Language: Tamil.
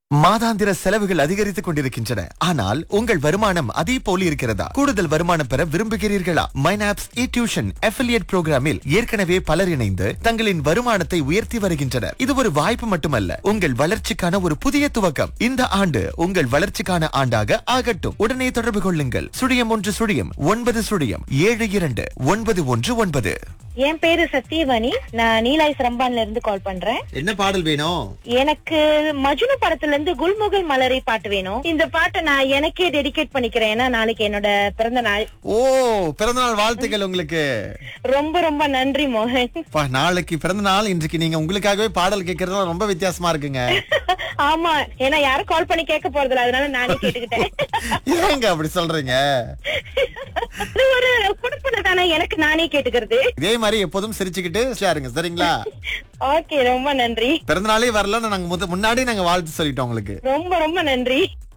மாதாந்திர செலவுகள் அதிகரித்துக் கொண்டிருக்கின்றன ஆனால் உங்கள் வருமானம் அதே போல் இருக்கிறதா கூடுதல் வருமானம் பெற விரும்புகிறீர்களா மைனாப்ஸ் இ டியூஷன் அஃபிலியேட் புரோகிராமில் ஏற்கனவே பலர் இணைந்து தங்களின் வருமானத்தை உயர்த்தி வருகின்றனர் இது ஒரு வாய்ப்பு மட்டுமல்ல உங்கள் வளர்ச்சிக்கான ஒரு புதிய துவக்கம் இந்த ஆண்டு உங்கள் வளர்ச்சிக்கான ஆண்டாக ஆகட்டும் உடனே தொடர்பு கொள்ளுங்கள் சுழியம் ஒன்று சுழியம் ஒன்பது சுழியம் ஏழு இரண்டு ஒன்பது ஒன்று ஒன்பது என் பேரு சத்தியவாணி நான் நீலாய் சிரம்பான்ல இருந்து கால் பண்றேன் என்ன பாடல் வேணும் எனக்கு மஜ்னு படத்துல இருந்து குல்முகல் மலரை பாட்டு வேணும் இந்த பாட்டை நான் எனக்கே டெடிகேட் பண்ணிக்கிறேன் ஏன்னா நாளைக்கு என்னோட பிறந்த நாள் ஓ பிறந்தநாள் வாழ்த்துக்கள் உங்களுக்கு ரொம்ப ரொம்ப நன்றி மோகன் பா, நாளைக்கு பிறந்த நாள் இன்றைக்கு நீங்க உங்களுக்காகவே பாடல் கேட்கறது ரொம்ப வித்தியாசமா இருக்குங்க ஆமா ஏன்னா யாரும் கால் பண்ணி கேட்க போறதில்ல அதனால நானே கேட்டுக்கிட்டேன் ஏங்க அப்படி சொல்றீங்க அது ஒரு குடுப்பனை தானே எனக்கு நானே கேட்டுக்கிறது இதே மாதிரி எப்போதும் சிரிச்சுக்கிட்டு இருங்க சரிங்களா ஓகே ரொம்ப நன்றி பிறந்த நாளே வரலன்னு நாங்க முத- முன்னாடி நாங்க வாழ்த்து சொல்லிட்டோம் உங்களுக்கு ரொம்ப ரொம்ப நன்றி